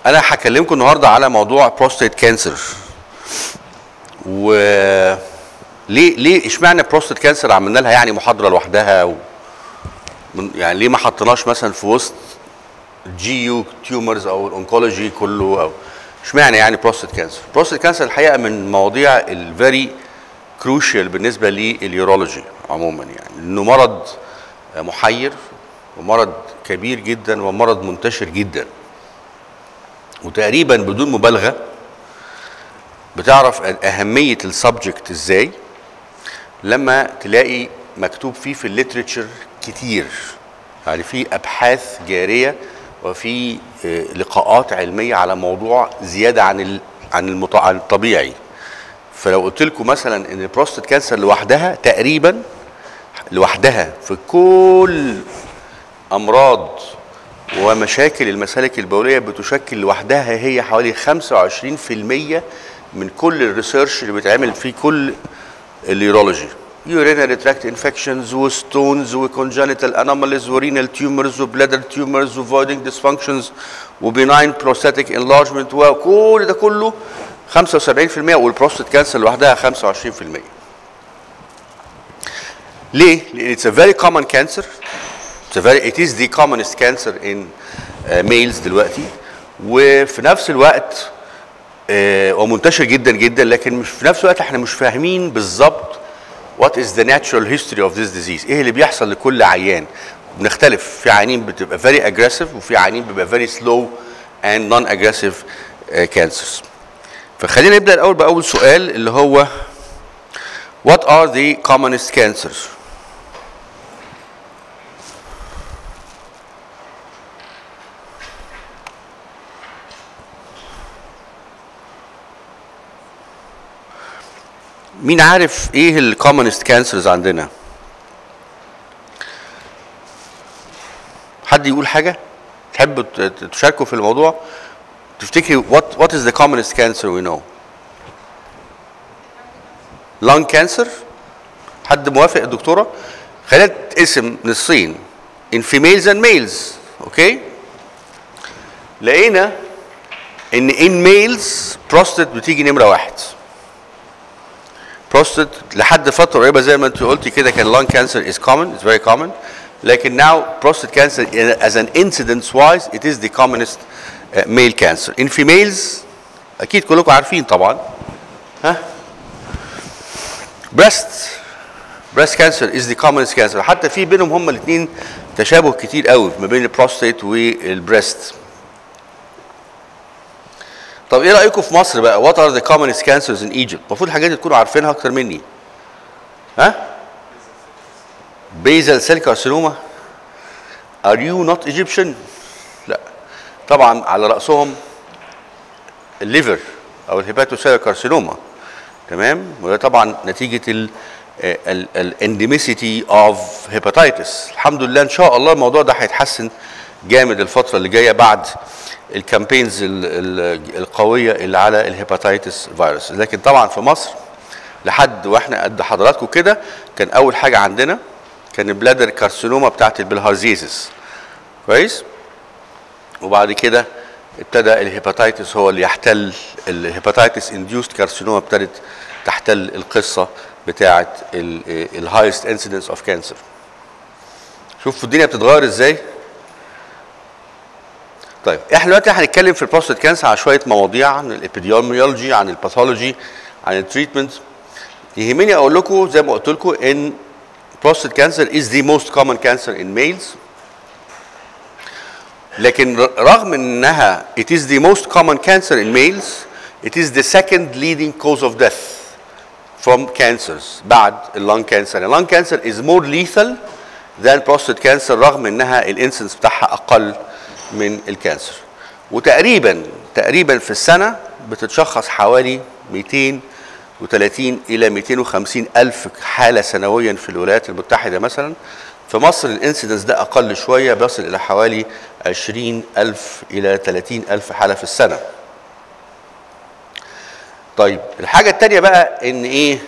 انا هكلمكم النهارده على موضوع بروستات كانسر و ليه ليه اشمعنى بروستات كانسر عملنا لها يعني محاضره لوحدها و... من يعني ليه ما حطيناش مثلا في وسط جي يو تيومرز او الانكولوجي كله او اشمعنى يعني بروستات كانسر بروستات كانسر الحقيقه من المواضيع الفيري كروشال بالنسبه لليورولوجي عموما يعني انه مرض محير ومرض كبير جدا ومرض منتشر جدا وتقريبا بدون مبالغه بتعرف اهميه السبجكت ازاي لما تلاقي مكتوب فيه في الليتريتشر كتير يعني في ابحاث جاريه وفي آه، لقاءات علميه على موضوع زياده عن ال- عن المط- عن الطبيعي فلو قلت لكم مثلا ان البروستات كانسر لوحدها تقريبا لوحدها في كل امراض ومشاكل المسالك البوليه بتشكل لوحدها هي حوالي 25% من كل الريسيرش اللي بيتعمل في كل اليورولوجي urinary tract infections وستونز وcongenital anomalies ورينال تيومرز وبلادر تيومرز وvoiding dysfunctions وبناين بروستاتيك enlargement وكل ده كله 75% والبروستات كانسر لوحدها 25% ليه؟ لأن it's a very common cancer It's a very, it is the commonest cancer in uh, males دلوقتي وفي نفس الوقت آه، ومنتشر جدا جدا لكن مش في نفس الوقت احنا مش فاهمين بالظبط what is the natural history of this disease ايه اللي بيحصل لكل عيان بنختلف في عيانين بتبقى very aggressive وفي عيانين بيبقى very slow and non aggressive uh, cancers فخلينا نبدا الاول باول سؤال اللي هو what are the commonest cancers مين عارف ايه الكومنست كانسرز عندنا حد يقول حاجه تحبوا ت- ت- تشاركوا في الموضوع تفتكري what what is the commonest cancer we know lung cancer حد موافق يا دكتوره خلينا تقسم نصين in females and males اوكي لقينا ان in males prostate بتيجي نمره واحد بروستات لحد فتره قريبه زي ما انت قلتي كده كان lung cancer is common it's very common لكن now prostate cancer as an incidence wise it is the commonest uh, male cancer in females اكيد كلكم عارفين طبعا ها breast breast cancer is the commonest cancer حتى في بينهم هما الاثنين تشابه كتير قوي ما بين البروستات والبريست طب ايه رايكم في مصر بقى وات ار ذا commonest cancers in Egypt المفروض الحاجات دي تكونوا عارفينها اكتر مني ها بيزل سيل كارسينوما ار يو نوت ايجيبشن لا طبعا على راسهم الليفر او الهيباتوسيل كارسينوما تمام وده طبعا نتيجه ال الانديميسيتي اوف هيباتيتس الحمد لله ان شاء الله الموضوع ده هيتحسن جامد الفتره اللي جايه بعد الكامبينز ال- ال- القويه اللي على الهيباتيتس فيروس لكن طبعا في مصر لحد واحنا قد حضراتكم كده كان اول حاجه عندنا كان البلادر كارسينوما بتاعت البلهارزيزس كويس وبعد كده ابتدى الهيباتيتس هو اللي يحتل الهيباتيتس انديوست كارسينوما ابتدت تحتل القصه بتاعه الهايست انسيدنس اوف كانسر شوف الدنيا بتتغير ازاي طيب احنا دلوقتي هنتكلم في البروستات كانسر على شويه مواضيع عن الابيديوميولوجي عن الباثولوجي عن التريتمنت يهمني اقول لكم زي ما قلت لكم ان prostate cancer is the most common cancer in males لكن ر- رغم انها it is the most common cancer in males it is the second leading cause of death from cancers بعد اللون كانسر اللون كانسر is more lethal than prostate cancer رغم انها الانسنس بتاعها اقل من الكانسر وتقريبا تقريبا في السنه بتتشخص حوالي 230 الى 250 الف حاله سنويا في الولايات المتحده مثلا في مصر الانسيدنس ده اقل شويه بيصل الى حوالي 20 الف الى 30 الف حاله في السنه طيب الحاجه الثانيه بقى ان ايه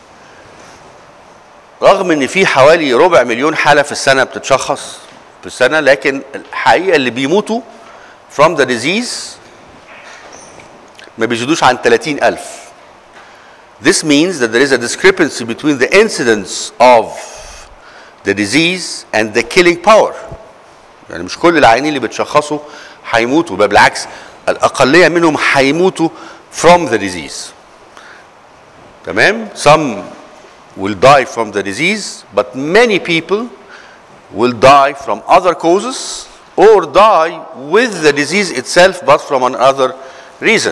رغم ان في حوالي ربع مليون حاله في السنه بتتشخص في السنه لكن الحقيقه اللي بيموتوا from the disease ما بيزيدوش عن 30000 This means that there is a discrepancy between the incidence of the disease and the killing power. يعني مش كل العيانين اللي بتشخصوا هيموتوا بل بالعكس الأقلية منهم هيموتوا from the disease. تمام؟ Some will die from the disease, but many people will die from other causes or die with the disease itself but from another reason.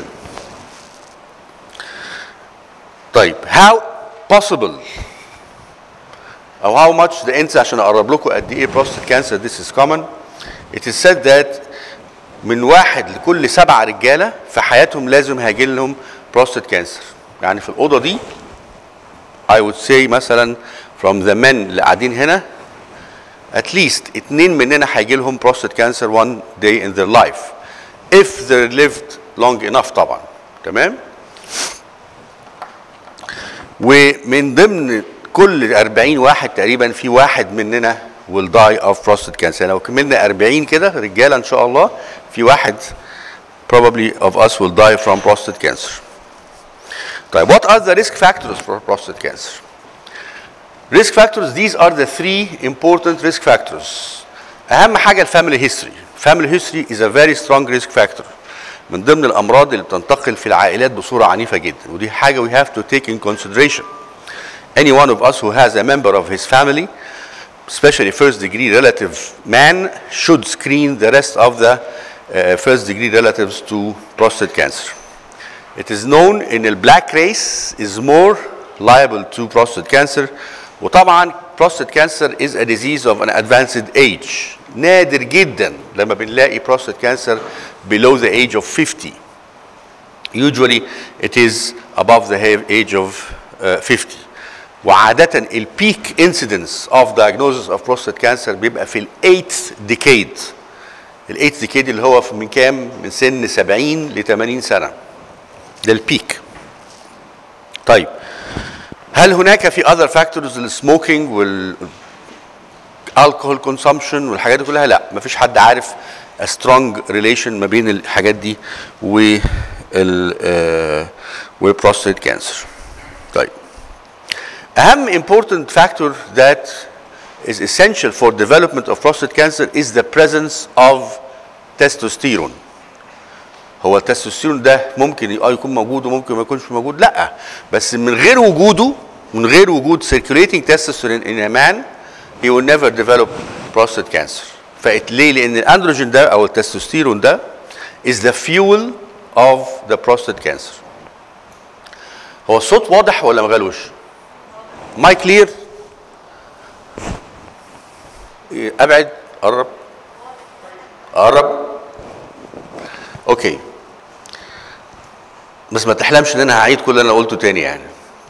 طيب how possible او how much the incidence عشان اقرب لكم قد ايه prostate cancer this is common it is said that من واحد لكل سبعة رجالة في حياتهم لازم هيجي لهم prostate cancer يعني في الأوضة دي I would say مثلا from the men اللي قاعدين هنا at least اتنين مننا هيجي لهم prostate cancer one day in their life if they lived long enough طبعا تمام ومن ضمن كل 40 واحد تقريبا في واحد مننا will die of prostate cancer لو كملنا 40 كده رجاله ان شاء الله في واحد probably of us will die from prostate cancer. طيب what are the risk factors for prostate cancer? Risk factors these are the three important risk factors. اهم حاجه الفاميلي هيستوري. family history is a very strong risk factor. من ضمن الامراض اللي بتنتقل في العائلات بصوره عنيفه جدا ودي حاجه we have to take in consideration. Any one of us who has a member of his family especially first degree relative man should screen the rest of the uh, first degree relatives to prostate cancer. It is known in the black race is more liable to prostate cancer وطبعا prostate cancer is a disease of an advanced age. نادر جدا لما بنلاقي prostate cancer below the age of 50. Usually it is above the age of uh, 50. وعادة البيك incidence of diagnosis of prostate cancer بيبقى في ال 8th decade ال 8th decade اللي هو من كام؟ من سن 70 ل 80 سنة ده البيك طيب هل هناك في other factors السموكينج وال alcohol consumption والحاجات دي كلها لا مفيش حد عارف a strong relation ما بين الحاجات دي و ال والبروستات كانسر طيب أهم important factor that is essential for development of prostate cancer is the presence of testosterone. هو التستوستيرون ده ممكن اه يكون موجود وممكن ما يكونش موجود لا بس من غير وجوده من غير وجود circulating testosterone in a man he will never develop prostate cancer. فقت ليه؟ لأن الأندروجين ده أو التستوستيرون ده is the fuel of the prostate cancer. هو الصوت واضح ولا مغلوش؟ مايك كلير ابعد قرب قرب اوكي بس ما تحلمش ان انا هعيد كل اللي انا قلته تاني يعني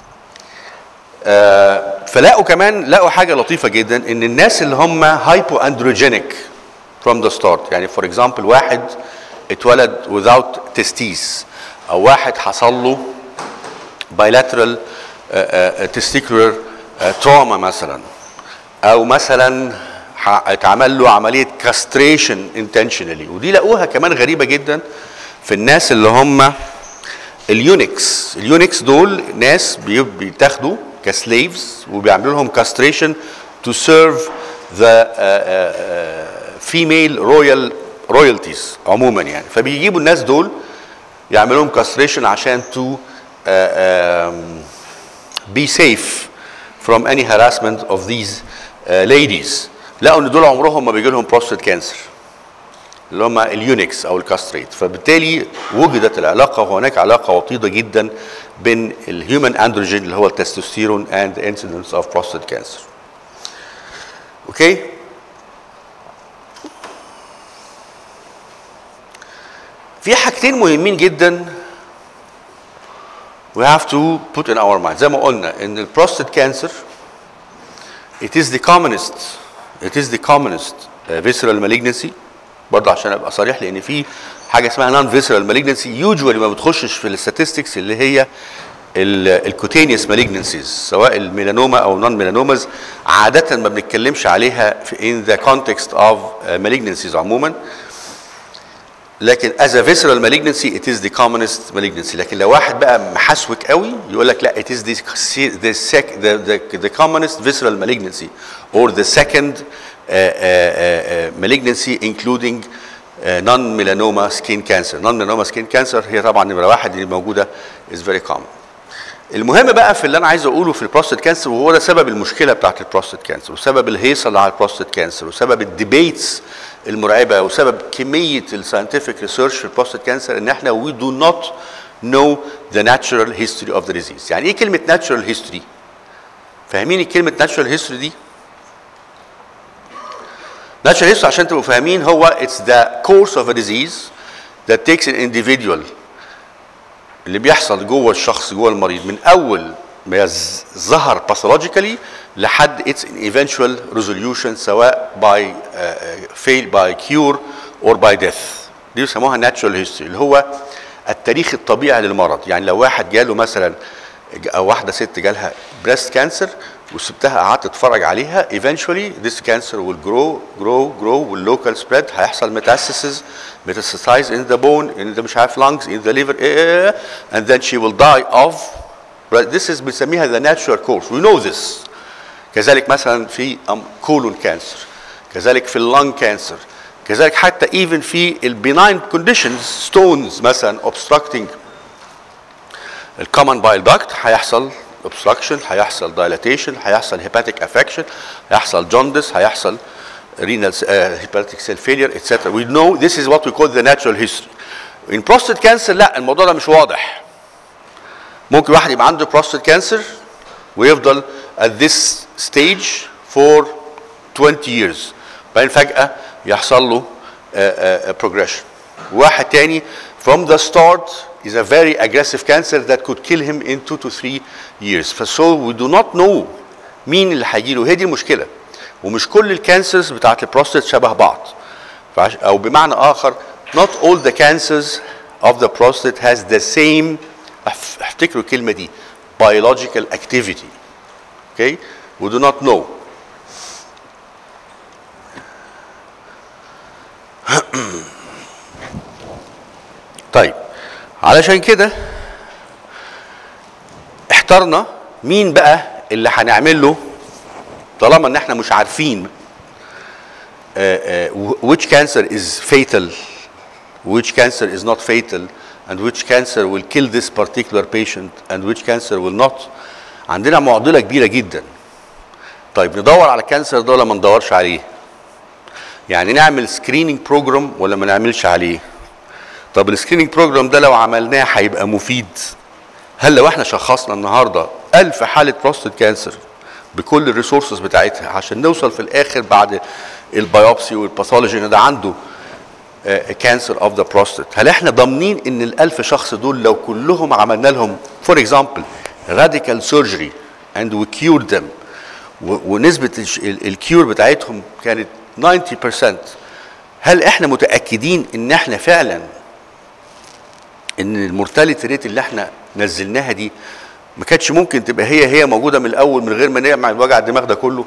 آه فلاقوا كمان لقوا حاجه لطيفه جدا ان الناس اللي هم هايبو اندروجينيك from the start يعني فور اكزامبل واحد اتولد without testes او واحد حصل له bilateral تستيكولر تروما مثلا او مثلا اتعمل له عمليه كاستريشن انتشنالي ودي لقوها كمان غريبه جدا في الناس اللي هم اليونكس اليونكس دول ناس بيتاخدوا كسليفز وبيعملوا لهم كاستريشن تو سيرف ذا فيميل رويال رويالتيز عموما يعني فبيجيبوا الناس دول يعملوا لهم كاستريشن عشان تو be safe from any harassment of these uh, ladies لقوا ان دول عمرهم ما بيجي لهم بروستات كانسر اللي هم اليونكس او الكاستريت فبالتالي وجدت العلاقه وهناك علاقه وطيده جدا بين الهيومن اندروجين اللي هو التستوستيرون and the incidence of prostate cancer. اوكي؟ في حاجتين مهمين جدا we have to put in our mind زي ما قلنا ان البروستات كانسر it is the commonest it is the commonest uh, visceral malignancy برضه عشان ابقى صريح لان في حاجه اسمها نون فيسرال مالجنسي يوجوالي ما بتخشش في الستاتستكس اللي هي الكوتينيوس مالجنسيز سواء الميلانوما او نون ميلانوماز عاده ما بنتكلمش عليها في in the context of uh, malignancies عموما لكن as a visceral malignancy it is the commonest malignancy لكن لو واحد بقى محسوك قوي يقول لك لا it is the the, sec, the, the, the commonest visceral malignancy or the second uh, uh, uh, malignancy including uh, non-melanoma skin cancer non-melanoma skin cancer هي طبعا نمرة واحد اللي موجودة is very common المهم بقى في اللي انا عايز اقوله في البروستات كانسر وهو ده سبب المشكله بتاعت البروستات كانسر وسبب الهيصه اللي على البروستات كانسر وسبب الديبيتس المرعبه وسبب كميه الساينتفك ريسيرش في البروستات كانسر ان احنا we do not know the natural history of the disease يعني ايه كلمه natural history فاهمين كلمه natural history دي natural history عشان تبقوا فاهمين هو it's the course of a disease that takes an individual اللي بيحصل جوه الشخص جوه المريض من اول ما يز- ظهر باثولوجيكالي لحد its eventual resolution سواء by uh, fail by cure or by death دي بيسموها natural history اللي هو التاريخ الطبيعي للمرض يعني لو واحد جاله مثلا او واحده ست جالها breast cancer وسبتها قعدت اتفرج عليها eventually this cancer will grow grow grow will local spread هيحصل metastasis metastasize in the bone in the مش عارف lungs in the liver eh, and then she will die of but this is بنسميها the natural course we know this كذلك مثلا في كولون كانسر كذلك في اللنج كانسر كذلك حتى even في البناين كونديشنز ستونز مثلا obstructing الكومن بايل داكت هيحصل obstruction هيحصل dilatation هيحصل hepatic affection هيحصل jaundice هيحصل renal uh, hepatic cell failure etc. We know this is what we call the natural history. In prostate cancer لا الموضوع ده مش واضح. ممكن واحد يبقى عنده prostate cancer ويفضل at this stage for 20 years بعدين فجأة يحصل له uh, uh, progression. واحد تاني from the start is a very aggressive cancer that could kill him in 2 to 3 years. فso we do not know مين اللي هيجيله هي دي المشكلة. ومش كل الكانسرز بتاعت البروستات شبه بعض. فعش او بمعنى اخر not all the cancers of the prostate has the same اف- افتكروا الكلمة دي biological activity. Okay? We do not know. طيب علشان كده احترنا مين بقى اللي هنعمل له طالما ان احنا مش عارفين uh, uh, which cancer is fatal which cancer is not fatal and which cancer will kill this particular patient and which cancer will not عندنا معضله كبيره جدا طيب ندور على الكانسر ده ولا ما ندورش عليه يعني نعمل سكريننج بروجرام ولا ما نعملش عليه طب السكريننج بروجرام ده لو عملناه هيبقى مفيد هل لو احنا شخصنا النهارده ألف حالة بروستات كانسر بكل الريسورسز بتاعتها عشان نوصل في الآخر بعد البيوبسي والباثولوجي ان ده عنده كانسر اوف ذا بروستات هل احنا ضامنين ان الألف شخص دول لو كلهم عملنا لهم فور اكزامبل راديكال سيرجري اند وي كيور ذم ونسبة الش- ال- الكيور بتاعتهم كانت 90% هل احنا متأكدين ان احنا فعلا ان المورتاليتي ريت اللي احنا نزلناها دي ما كانتش ممكن تبقى هي هي موجوده من الاول من غير ما نعمل وجع الدماغ ده كله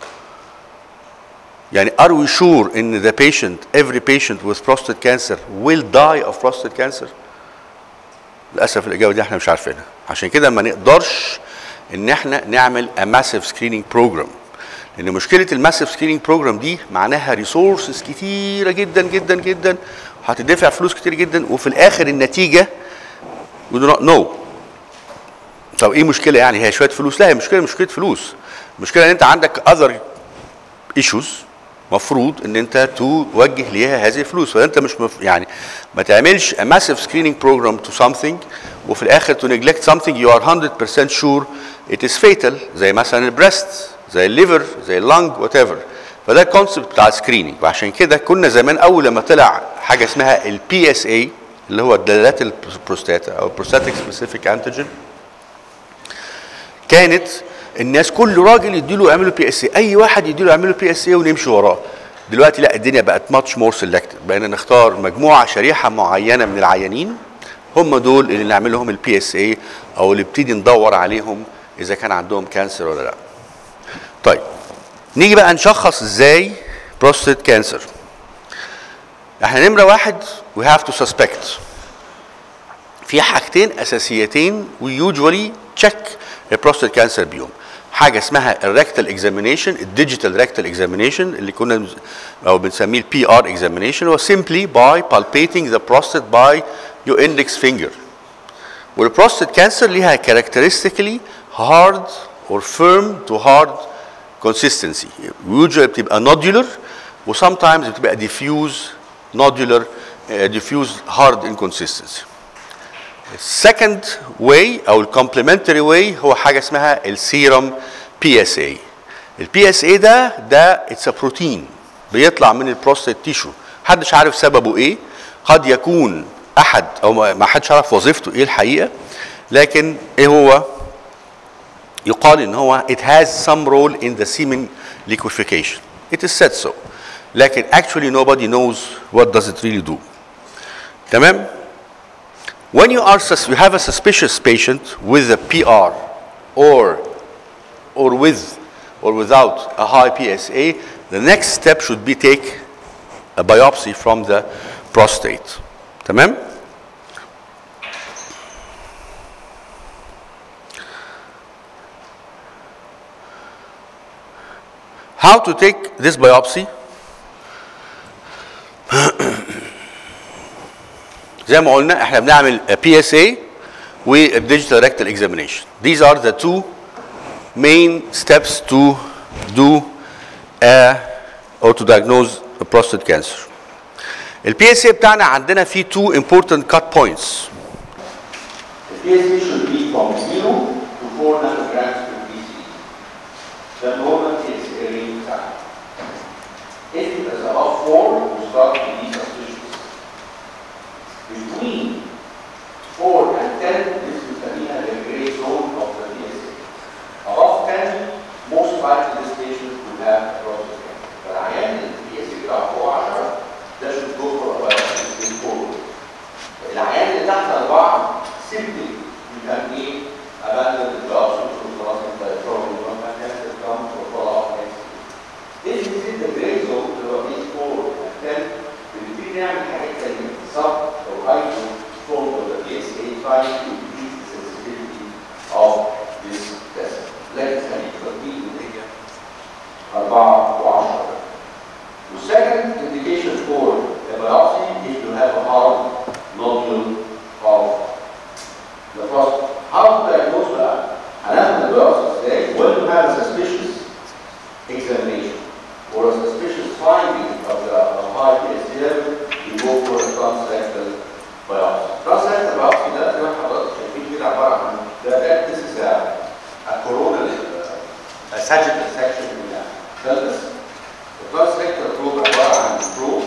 يعني are we sure ان the patient every patient with prostate cancer will die of prostate cancer للاسف الاجابه دي احنا مش عارفينها عشان كده ما نقدرش ان احنا نعمل a massive screening program لان مشكله الماسيف سكريننج بروجرام دي معناها ريسورسز كتيره جدا جدا جدا هتدفع فلوس كتير جدا وفي الاخر النتيجه we do not know طب ايه مشكله يعني هي شويه فلوس لا هي مشكله مشكله فلوس المشكله ان انت عندك other issues مفروض ان انت توجه ليها هذه الفلوس فانت مش مف... يعني ما تعملش a massive screening program to something وفي الاخر to neglect something you are 100% sure it is fatal زي مثلا البريست زي الليفر زي اللنج وات ايفر فده الكونسيبت بتاع السكريننج وعشان كده كنا زمان اول لما طلع حاجه اسمها البي اس اي اللي هو الدلالات البروستاتا او بروستاتيك سبيسيفيك انتيجين كانت الناس كل راجل يديله يعملوا بي اس اي اي واحد يديله يعملوا بي اس اي ونمشي وراه دلوقتي لا الدنيا بقت ماتش مور سيلكتد بقينا نختار مجموعه شريحه معينه من العيانين هم دول اللي نعمل لهم البي اس اي او اللي نبتدي ندور عليهم اذا كان عندهم كانسر ولا لا طيب نيجي بقى نشخص ازاي بروستات كانسر احنا نمره واحد we have to suspect في حاجتين اساسيتين we usually check البروستات كانسر بيهم حاجه اسمها الريكتال اكزامينيشن الديجيتال ريكتال اكزامينيشن اللي كنا بنز- او بنسميه البي ار اكزامينيشن هو simply by palpating the prostate by your index finger والبروستات كانسر ليها characteristically hard or firm to hard consistency usually بتبقى nodular و sometimes بتبقى diffuse nodular uh, diffuse hard inconsistency second way او الكومبلمنتري واي هو حاجه اسمها السيرم بي اس اي البي اس اي ده ده اتس بروتين بيطلع من البروستات تيشو محدش عارف سببه ايه قد يكون احد او ما ما حدش عارف وظيفته ايه الحقيقه لكن ايه هو يقال ان هو it has some role in the semen liquefaction it is said so لكن actually nobody knows what does it really do تمام when you are sus- you have a suspicious patient with a PR or or with or without a high PSA, the next step should be take a biopsy from the prostate. تمام؟ How to take this biopsy? زي ما قلنا احنا بنعمل بي اس اي والديجيتال ريكتال اكزامينيشن these are the two main steps to do uh, or to diagnose a prostate cancer البي اس اي بتاعنا عندنا فيه two important cut points The PSA should be from 0 to 4 nanograms per cc. The normal PSA range time. If it is above 4, we start to be suspicious. Between 4 and 10, this is the gray zone of the PSA. Above 10, most likely this patient will have prostate cancer. But I am in the PSA بتاع فوق 10, that should go for a biopsy in forward. العيان اللي تحت أربعة simply you can be abandon the job so خلاص انت probably not have cancer come for follow up next year. If you see the gray zone اللي هو these four and ten بنبتدي نعمل حاجات تانية sub or iso form of the PSA trying to increase the sensitivity of this test. لكن خليك تطبيق النتيجة أربعة وعشرة. The second indication for a biopsy is to have a hard nodule of the prostate. How to diagnose that? هناخد البيopsy ازاي؟ When you have a suspicious examination or a suspicious finding of the of high PSA level, you go for a transrectal biopsy. Transrectal biopsy ده زي ما حضرتك شايفين كده عبارة عن ده ده this is a, a coronal uh, a sagittal section من الفلس. الترانسريكتال بروب عباره عن بروب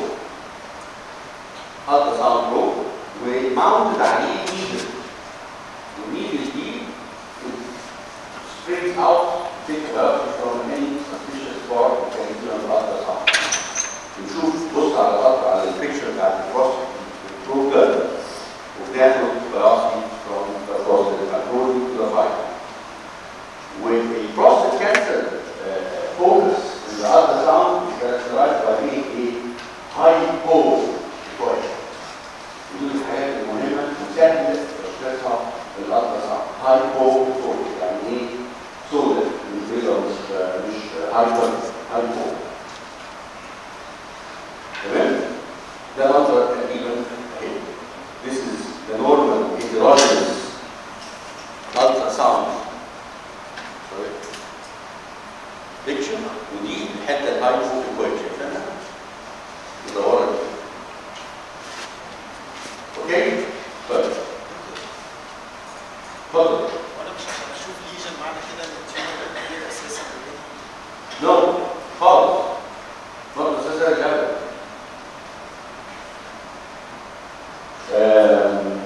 الترا ساوند بروب وماونتد عليه نيدل والنيدل دي springs out take biopsy from any suspicious part of the الترا ساوند نشوف بص على القطع على البيكتشر بتاعت البروستات البروب ده وبناخد biopsy from the prostate according to the finding. With a prostate cancer uh, focus in the ultrasound is characterized by being a high pole equation. ودي الحاجات المهمة وسهلة تشخيصها بالالتراساوند. هاي بول فوكس يعني ايه؟ سودة بالنسبة له مش مش هايبر هاي بول. تمام؟ ده منظر تقريبا اهي. This is the normal heterogeneous ultrasound بيكشن ودي الحته الهاي فوق كويس شايفينها مدوره دي اوكي طيب اتفضل وانا مش عشان اشوف ليجن معنى كده ان التيومر كبير اساسا نو خالص اتفضل استاذ سيد جابر أم،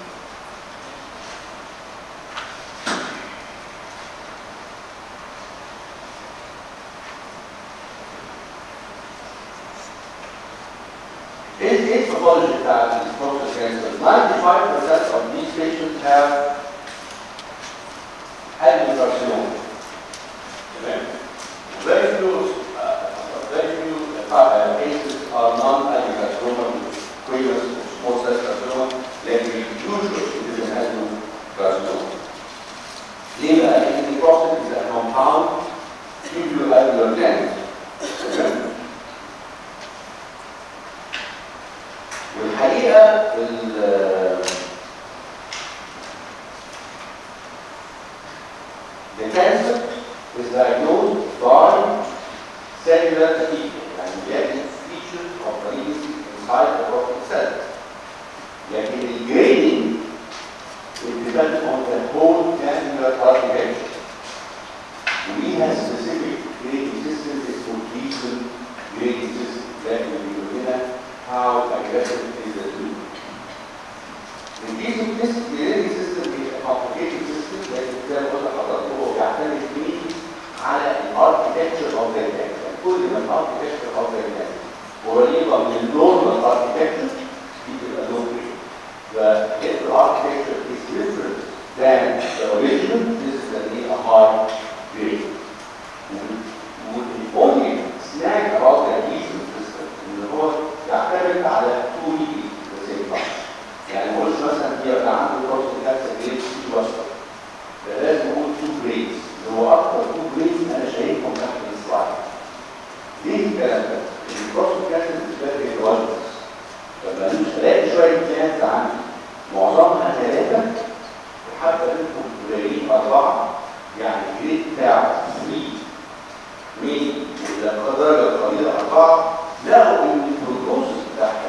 ايه ايه الباثولوجي بتاع البروستات كانسر 95% of these patients have adenocarcinoma تمام very few uh, very few uh, cases are non-adenocarcinoma squamous or depends on the whole glandular architecture. We have specific grading system is called Gleason grading system. That will be looking at how aggressive is the tube. The Gleason grading system is a complicated system that زي ما قلت لحضرتك هو بيعتمد فيه على الاركتكتشر اوف ذا جلاند. كل ما الاركتكتشر اوف ذا جلاند قريبه من النورمال اركتكتشر بتبقى لو جريد. But if the architecture is different than the original, this is going to be a high grade. The only snag about the adhesion system ان هو يعتمد على two degrees at the same time. يعني ما اقولش مثلا في يبقى عنده كورس كانسر جريد سي بشر. ده لازم اقول two grades اللي هو اكتر two grades انا شايفهم تحت السلايد. ليه الكلام ده؟ الكورس كانسر بالنسبه لي هيدروجينس. لما الاقي شويه كانسر عندي معظمها ثلاثه وحتى منهم قليلين اربعه يعني الجريد بتاعه 3 مين ولما درجه قليله اربعه لقوا ان البروجنوز بتاعها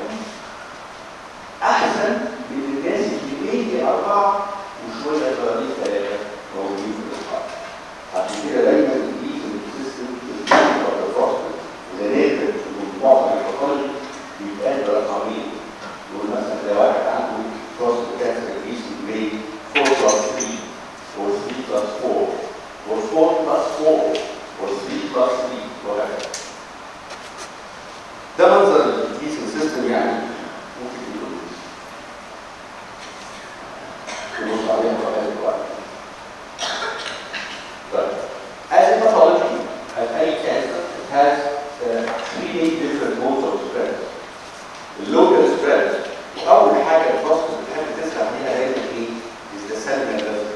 احسن من الناس اللي بيجي اربعه وشويه صغيرين ثلاثه موجودين في الاسقاط عشان كده دايما الجيز السيستم اذا نقدر من معظم الباثولوجي بيتقال رقمين يقول مثلا لو واحد عنده كروس كانسر جيز جريد 4 بلس 3 or 3 plus 4 or 4 plus 4 or 3 plus 3 وهكذا ده منظر الجيز سيستم يعني ممكن يكون نبص عليها بقى دلوقتي طيب as a pathology as any cancer it has uh, three different modes of spread اللوكال spread اول حاجه الفصل بتحب تسمع فيها دايما ايه is the cell membrane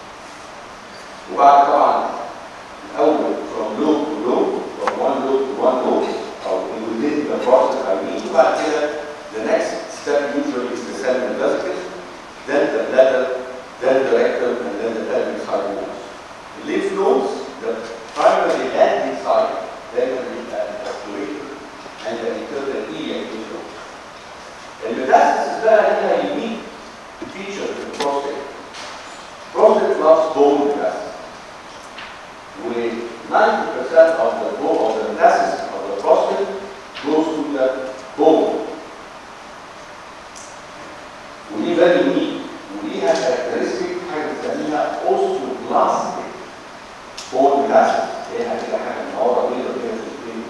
وبعد طبعا الاول from lobe to lobe from one lobe to one lobe او within the process I mean وبعد كده the next step usually is the cell membrane then the bladder then the rectum and then the pelvic side walls the lymph nodes the primary landing side دايما بيبقى الاسطوريتور and the internal iliac lymph nodes الميتاستاسيس بقى هنا يونيك فيتشر في البروستات prostate loves bone metastasis. With 90% of the bone of the metastasis of the prostate goes to the bone. ودي very unique وليها characteristic حاجه بنسميها osteoblastic bone metastasis هي كده حاجه منوره بيضه كده في البين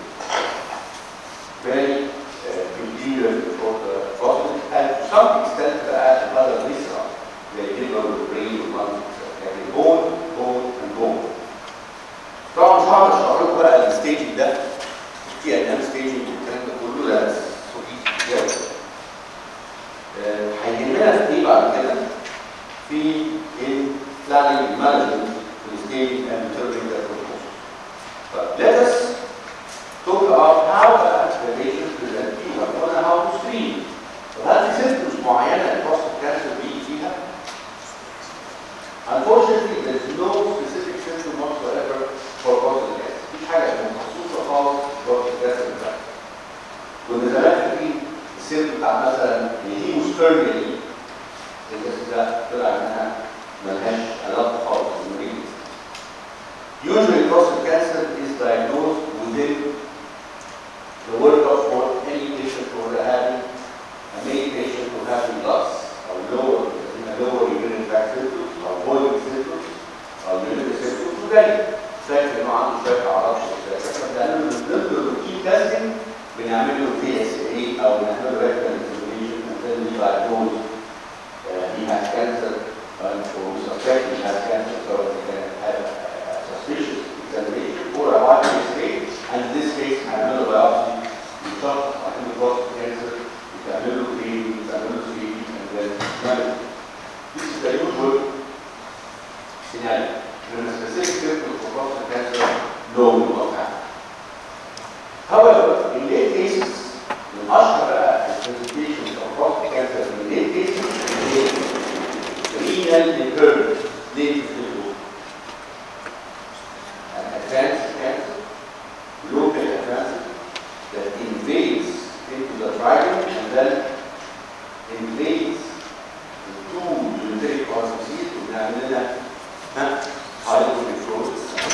very uh, peculiar for the prostate and to some extent بقى another viscera زي كده والبرين والمنطق لكن بون بون بون طبعا مش هقعد اشرح لكم بقى الستيجنج ده في انام ستيجنج والكلام ده كله ده صديق جدا هيهمنا في ايه بعد كده؟ في البلاننج مانجمنت والستيجنج اند determining the protocol. But let us talk about how the patient present فيها قلنا how to screen. طب هل في symptoms معينه البروستات كانسر بيجي فيها؟ Unfortunately, there's no specific symptom whatsoever for prostate cancer. مفيش حاجة مخصوصة خالص prostate cancer بتاعتها. كنا زمان فاكرين السيرم بتاع مثلا الهيموسبيرميا دي الناس ده طلع انها ملهاش علاقة خالص بالمريض. Usually prostate cancer is diagnosed within the workup for any patient who are having a male patient who having lots or lower lower urinary tract symptoms or boiling symptoms or urinary symptoms وجاي فاكر انه عنده شويه اعراض شويه فبنعمل له من ضمن الروتين تيستنج بنعمل له بي اس اي او بنعمل له ريكتال اكزامينشن until we diagnose uh, he has cancer and or we suspect he has cancer so we can have a suspicious examination or a wide case and in this case هنعمل له biopsy نشخص عنده prostate cancer بتعمل له ايه بتعمل له سي and then نعمل This is the usual scenario. When a specific symptom for prostate cancer, no will not happen. However, in late cases, من أشهر بقى presentations of prostate cancer in late cases is renal impairment, late stage An advanced cancer, local advanced, that invades into the triangle and then invades two urinary واسوسيت وبنعمل لنا ها هاي كنترول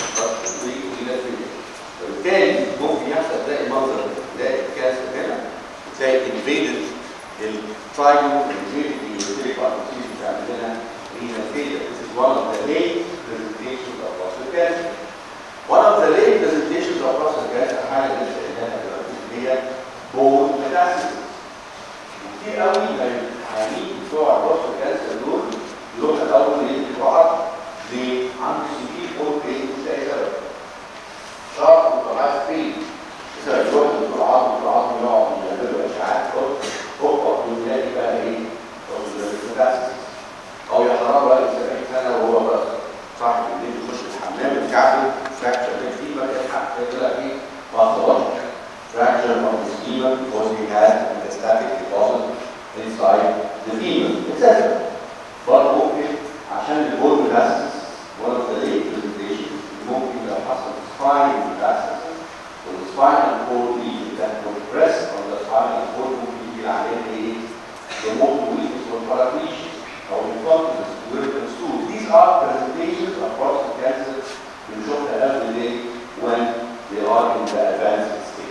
فبالتالي ممكن يحصل تلاقي المنظر ده تلاقي الكانسر هنا تلاقي انفيدد الترايو انفيدد اليوتيليك ارتيز بتعمل لنا renal failure. This is one of the late presentations of prostate cancer. One of the late presentations of prostate cancer حاجه اللي شايفينها دلوقتي اللي هي bone metastasis. كتير قوي من الحامين بتوع البروستات كانسر دول يروحوا الاول يدوا بعض لعنده سيفير بون بين مش لاقي سبب. شرط وطلعات فين؟ بسبب يروح للطلعات والطلعات يقعد يعملوا اشعاعات هوبا ويلاقي بقى ايه؟ ميتاستاسيس. او يحرمه بقى 70 سنه وهو بقى صاحب الليل يخش الحمام الكعبي فراكشر في ما يلحق يطلع فيه باثولوجيك fracture of the femur because he had metastatic deposit inside the femur, etc. برضه ممكن عشان البول ميتاستاسيس one of the late presentations ممكن لو حصل spine metastasis والspinal cord lesion that compress on the spinal cord ممكن يجي عليه ايه؟ the motor weakness or paraplegia or incontinence with stool. These are presentations of prostate cancer in short every day when they are in the advanced stage.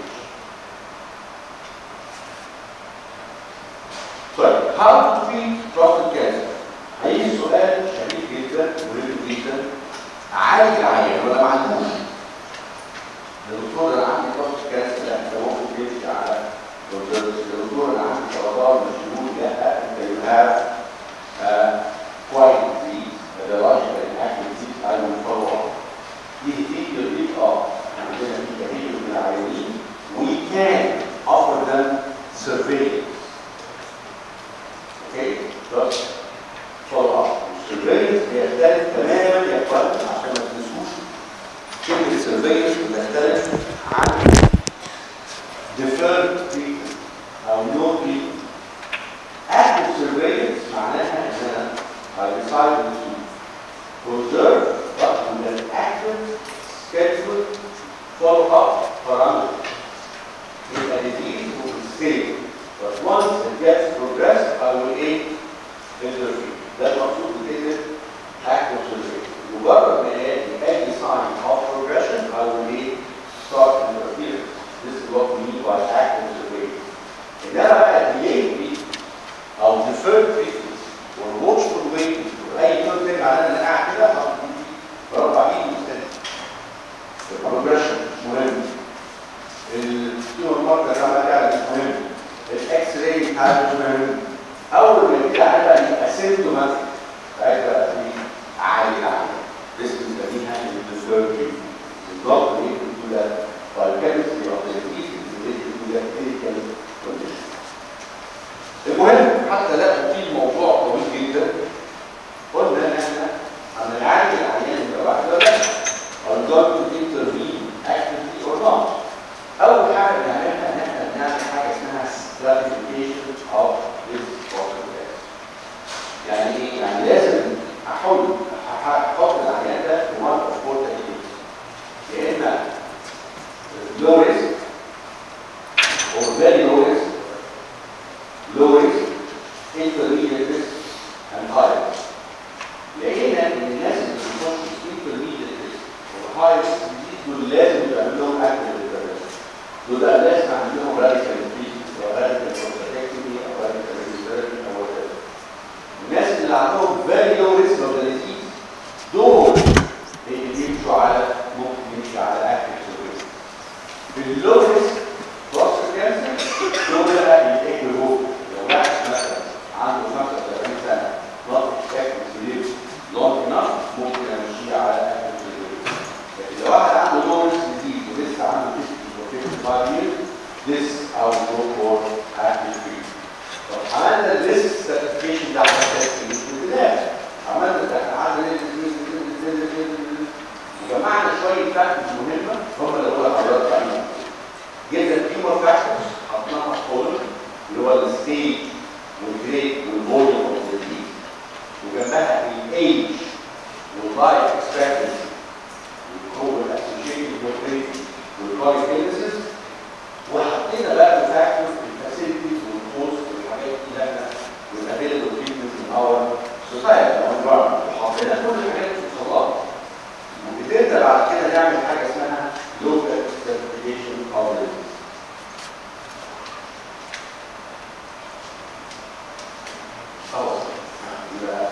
طيب how to treat prostate cancer؟ هيجي سؤال شديد جدا مهم جدا عالج العيان ولا ما عندوش؟ الدكتور انا عندي prostate cancer لا انت ممكن تمشي على الدكتور انا عندي سرطان مشهور لا انت you have uh, quite disease, biological and active disease, I will follow up. دي دي دي اه عندنا في كثير من العيانين we can offer them surveillance. Okay, but follow up. Surveillance بيختلف تماما يختلف عشان ما تنسوش كلمة surveillance بتختلف عن deferred treatment أو no treatment. Active surveillance معناها ان انا I decide to observe but with an active scheduled follow-up parameter. If a disease will be stable, but once it gets progressed, I will aid intervene. ده المقصود بكلمة active surveillance. مجرد ما الاقي any sign of progression, I will aid start interference. This is what we mean by active surveillance. انما بقى delayed او deferred treatment or watchful waiting or اي كلمه تاني معناها ان انا قاعد كده برفع ايدي مستني البروجريشن مهم التيومر ماركر اللي عمال يعمل مش مهم الاكس راي حاجه مش مهم اول ما يبتدي عليه بقى يبقى سيمتوماتيك ساعتها بقى في عالي العالي This is the behind the deferred treatment. The doctor needs to do that biochemistry of the disease is related to the clinical condition. المهم حتى لا تطيل موضوع طويل جدا قلنا ان احنا هنعالج العيان ده واحده ولا لا are going to intervene actively or not اول حاجه بنعملها ان احنا بنعمل حاجه اسمها stratification of this process يعني ايه؟ يعني لازم احول احط العيان ده في one of four techniques يا اما low risk or very low risk low risk, intermediate risk, and high risk. لقينا ان الناس اللي بتخش في intermediate risk وhigh risk disease دول لازم يبقى لهم active intervention. دول بقى لازم عندهم radical treatment او radical prostatectomy او radical radiotherapy او whatever. الناس اللي عندهم very low risk of the disease دول اللي بيمشوا على ممكن يمشي على active surveillance. في اللو ريسك prostate cancer دول بقى الايكويفوك لو واحد مثلا عنده 35 سنه not expected to live long enough ممكن امشيه على active surveillance. لكن لو واحد عنده low risk disease ولسه عنده 50 or 55 years this I will go for active treatment. طب عملنا الريسك سيرتيفيكيشن ده على اساس ايه؟ البدايه عملنا ده احنا قعدنا وجمعنا شويه فاكتورز مهمه هم اللي بقول لحضرتك عليهم. جبنا التيومر فاكتورز حطيناها في كولوم اللي هو الستيج والجريد والفوليوم اوف الديزيز وجنبها الايج واللايف اكسبكتنسي والكوبر اسوشيتد مورتاليتي والكاريكيلسيس وحطينا بقى فاكتورز الفاسيلتيز والكوست والحاجات دي اللي احنا والافيلبل تريتمنت ان اور سوسايتي او انفايرمنت وحطينا كل الحاجات في الخلاط وبتبدا بعد كده نعمل حاجه اسمها لوكال سيرتيفيكيشن اوف خلاص يبقى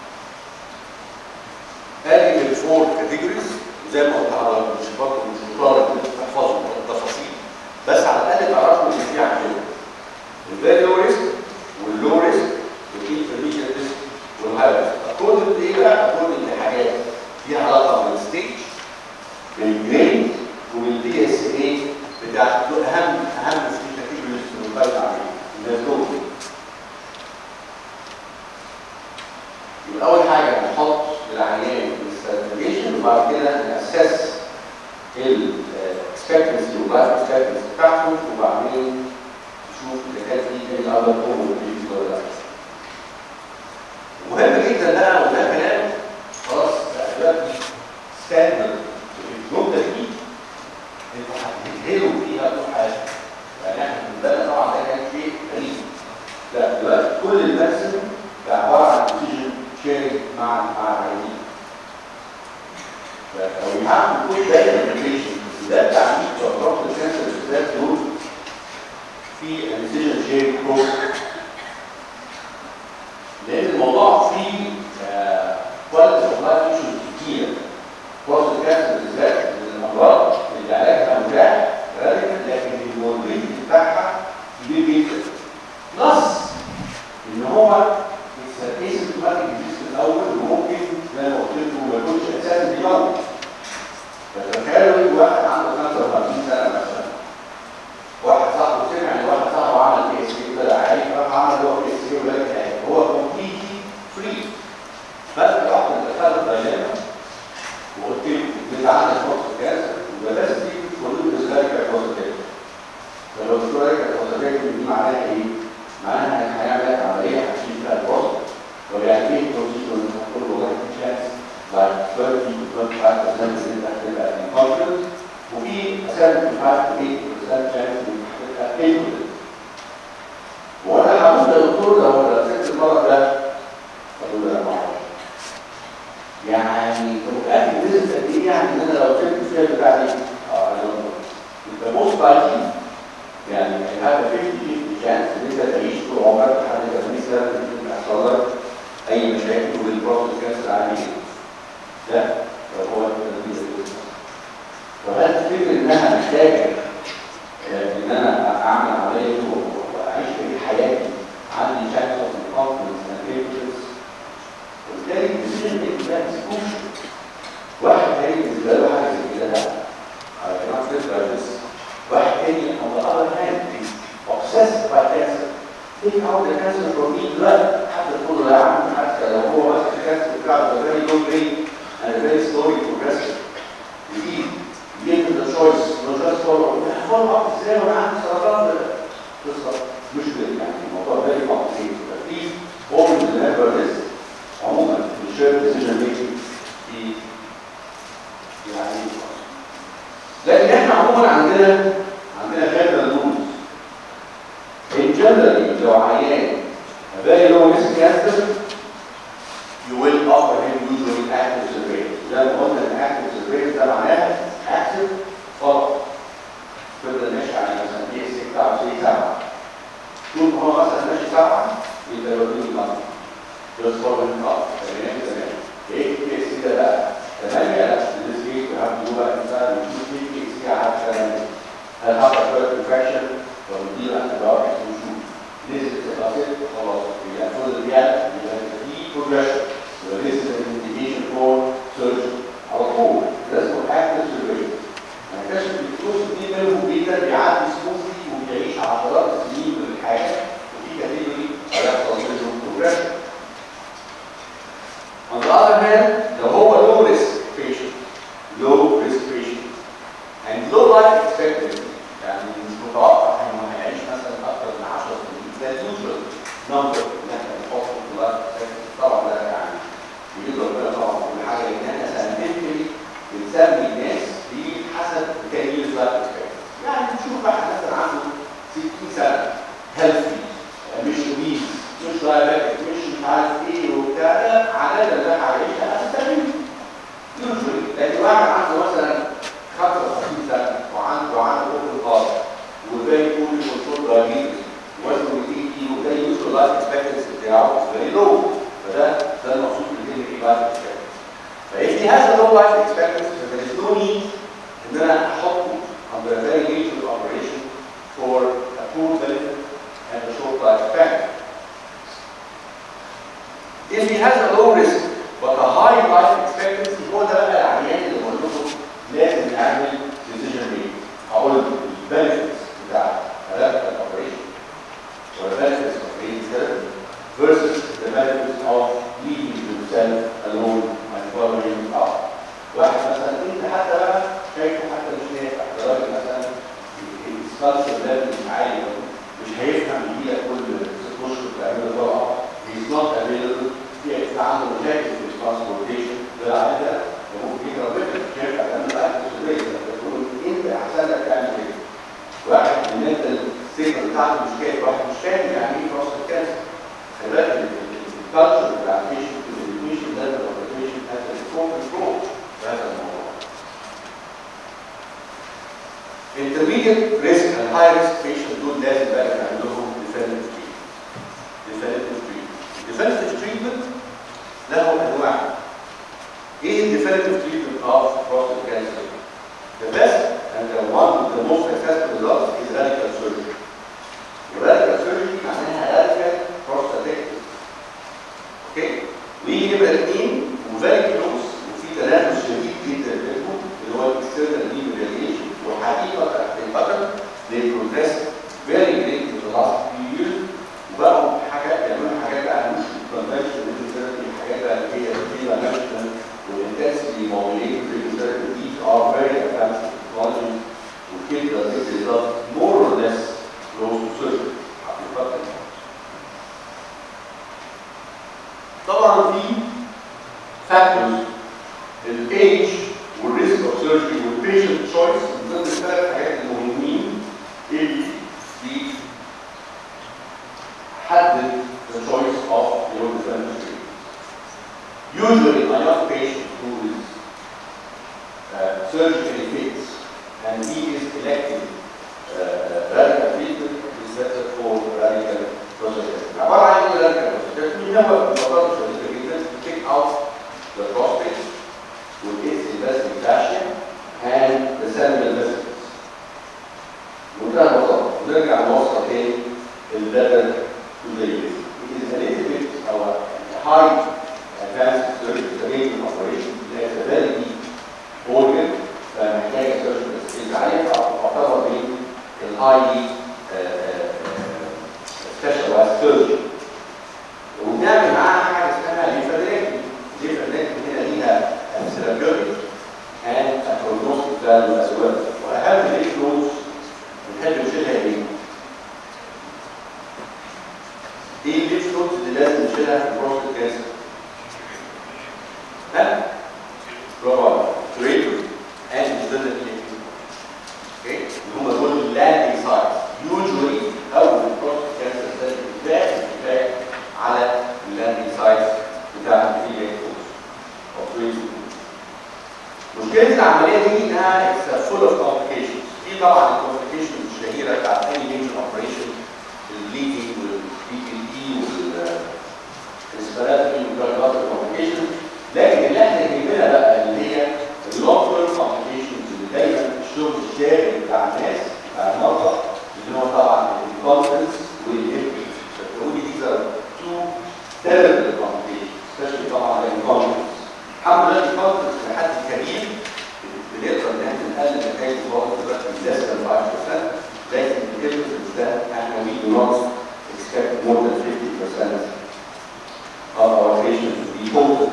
هذه الفور كاتيجوريز زي ما قلت لحضرتك مش برضه مش مطالب ان انتوا تحفظوا التفاصيل بس على الاقل تعرفوا ان في عندنا الفيري لو ريسك واللو ريسك والانترميديت ريسك والهاي ريسك اكوردنج لايه بقى؟ اكوردنج لحاجات ليها علاقه بالستيج بالجريد وبالدي اس اي بتاعت دول اهم اهم في كاتيجوريز اللي بنتكلم عليها اللي هي اللو يبقى اول حاجه نحط للعيان الستراتيجيشن وبعد كده ناسس الاكسبكتنسي واللايف اكسبكتنسي بتاعته وبعدين نشوف اذا كان في اي اذر كوموربيديتي ولا لا. مهم جدا بقى وده كلام خلاص بقى دلوقتي ستاندرد الجمله دي انتوا هتنهلوا فيها طول حياتكم. يعني احنا بالنسبه لنا طبعا ده كان شيء غريب. لا دلوقتي كل الماكسيمم بقى عباره عن ديسيجن شيرنج مع مع العيانين. فلو يعمل كل ده الابلكيشن ده التعميق بتوع ضغط الكانسر بالذات دول في الديسيجن شيرنج بروسس لان الموضوع فيه كواليتي اوف لايف ايشوز كتير بروسس الكانسر بالذات من الامراض اللي علاجها متاح غالبا لكن الموربيدي بتاعها كبير جدا بلس ان هو اسيمتوماتيك ديزيز في الاول وممكن زي ما قلت لكم ما يكونش اساسا بيموت فتخيلوا واحد عنده 55 سنه مثلا واحد صاحبه سمع ان واحد صاحبه عمل بي اس كي طلع عالي راح عمل هو بي اس كي ولكن هو كومبليتلي فري فانت رحت دخلت دايلاما وقلت له انت عندك نقطه كانسر يبقى لازم تيجي تقول له ازاي بوزيتيف فلو قلت له بوزيتيف دي معناها ايه؟ معناها انك هيعمل لك عمليه هتشيل فيها الوسط ويعني ايه بروسيجر هتقول له واحد شانس like 30 to 25% ان انت هتبقى incontinent وفي 75 to 80% chance ان انت هتبقى impotent وانا هقول للدكتور لو انا ست المرض ده اقول له لا ما اعرفش يعني انت متاكد نسبه قد ايه يعني ان انا لو سبت الفيل بتاع دي اه انا انت موست لايكلي يعني هذا 50 شانس ان انت تعيش طول عمرك لحد 80 سنه ان يحصل لك اي مشاكل والبروسس كانسر عالي جدا ده هو التنفيذ وهل تفتكر انها محتاجه ان انا اعمل عمليه واعيش في حياتي عندي شكل من confidence and patience وبالتالي الديسيجن ميكنج ده مش واحد تاني بالنسبه له حاجه زي كده لا I cannot describe this واحد تاني on the other hand is obsessed by cancer take out the cancer from me دلوقتي حتى تقول له يا عم حتى لو هو ماسك الكانسر بتاعه ده very low grade and a very slowly progressive disease give him the choice no just follow follow up ازاي وانا عندي سرطان قصه مش كده يعني الموضوع very complicated but please always remember this عموما في shared decision making في يعني لكن احنا عموما عندنا عندنا general rules in generally لو عيان a very low risk cancer you will offer him usually active surveillance. زي ما قلنا ان active surveillance ده معناها active follow تفضل ماشي على مثلا دي اس بتاعه زي سبعه طول ما هو مثلا ماشي سبعه يبقى يوديني النظر just follow him up تمام تمام ايه دي اس ده بقى ثمانيه لا this case we have to do بقى مثلا نشوف دي اس حتى low فده ده المقصود بالكلمه ايه لايف اكسبكتنسي فاذا he has a low life expectancy there is no need ان انا احطه under a very major operation for a poor benefit and a short lifespan. If he has a low risk but a high life expectancy هو ده بقى العيان اللي بقول لكم لازم نعمل decision making. هقول له البنفيتس بتاع radical operation or the benefits of radiotherapy versus the benefits of leaving himself alone and following up. واحد مثلا انت حتى بقى شايفه حتى مش نافع ده راجل مثلا السكالشر ليفل مش عالي قوي مش هيفهم يجي لك كل ست اشهر تعمل طبعا هيز نوت افيلبل في عنده مشاكل في الترانسبورتيشن ده العيال ده ممكن يجرب بيتك مش هينفع تعمل بقى اكسسوارز تقول انت احسن لك تعمل كده واحد من انت السيجنال بتاعته مش كافي واحد مش فاهم يعني ايه راس الكانسر خلي بالك الكالتشر بتاع البيشنت الاديوكيشن ليفل اوف البيشنت هاز فوق كنترول في هذا الموضوع intermediate risk and high risk patients دول لازم بقى نعمل لهم definitive treatment. definitive treatment. definitive treatment له انواع. ايه ال definitive treatment of prostate cancer? The best and the one with the most successful results is radical surgery. radical surgery معناها radical prostatectomy. اوكي؟ ويجي نبقى الاثنين وفيري كلوز وفي تنافس شديد جدا بينهم اللي هو الاكسترنال دي راديشن وحقيقة حقيقة they progressed very great in the last few years وبقوا حاجات بيعملوا حاجات بقى مش conventional radiotherapy حاجات بقى اللي هي three dimensional والintensity modulated radiotherapy these are very advanced technologies وكده this result more or less close to surgery حقيقة طبعا في factors الايج والريسك اوف سيرجري والبيشنت تشويس من ضمن الثلاث حاجات المهمين اللي بيحدد the choice of your defense treatment. Usually, a young patient who is uh, surgically fit and he is elected uh, radical treatment is better for radical prostatectomy. عبارة عن ايه radical prostatectomy؟ هو ببساطة شديدة جدا take out the prostate with its investing fascia and the seminal vesicles. بمنتهى البساطة ونرجع نوصل تاني البلد to the list. It is a little bit our high advanced surgery, the major operation, it has a very deep organ فمحتاجة surgical skills عالية تعتبر من الهايلي specialized surgery. وبنعمل معاها حاجة اسمها ليفادريكتومي. ليفادريكتومي هنا ليها therapeutic and a prognostic value as well. وأهم ليش نوتس بنحب نشيلها ايه؟ ايه الليش نوتس اللي لازم نشيلها في البروستات كانسر؟ ها؟ برافو عليك. كريتور and extended اوكي؟ اللي هم دول اللاندنج سايتس. يوجوالي اول البروستات كانسر لازم يبقى يبقى على اللاندنج سايتس بتاع الفيجا of مشكلة العملية دي انها it's full of complications. في طبعا الكومبليكيشن الشهيرة بتاعت اي major operation الليدنج والبي بي دي والريسبيراتوري والجاردات complications لكن اللي احنا يهمنا بقى اللي هي اللونج تيرم complications اللي دايما الشغل الشاغل بتاع الناس بتاع المرضى اللي هو طبعا الكونفرنس والهيبريد. فتقولي these are two terrible complications especially طبعا الكونفرنس. الحمد لله الكونفرنس لحد كبير بنقدر ان احنا نقلل نتائج الوقت دلوقتي من less than 5% لكن الهيبريد ده احنا we do not expect more than 50% of our patients to be potent.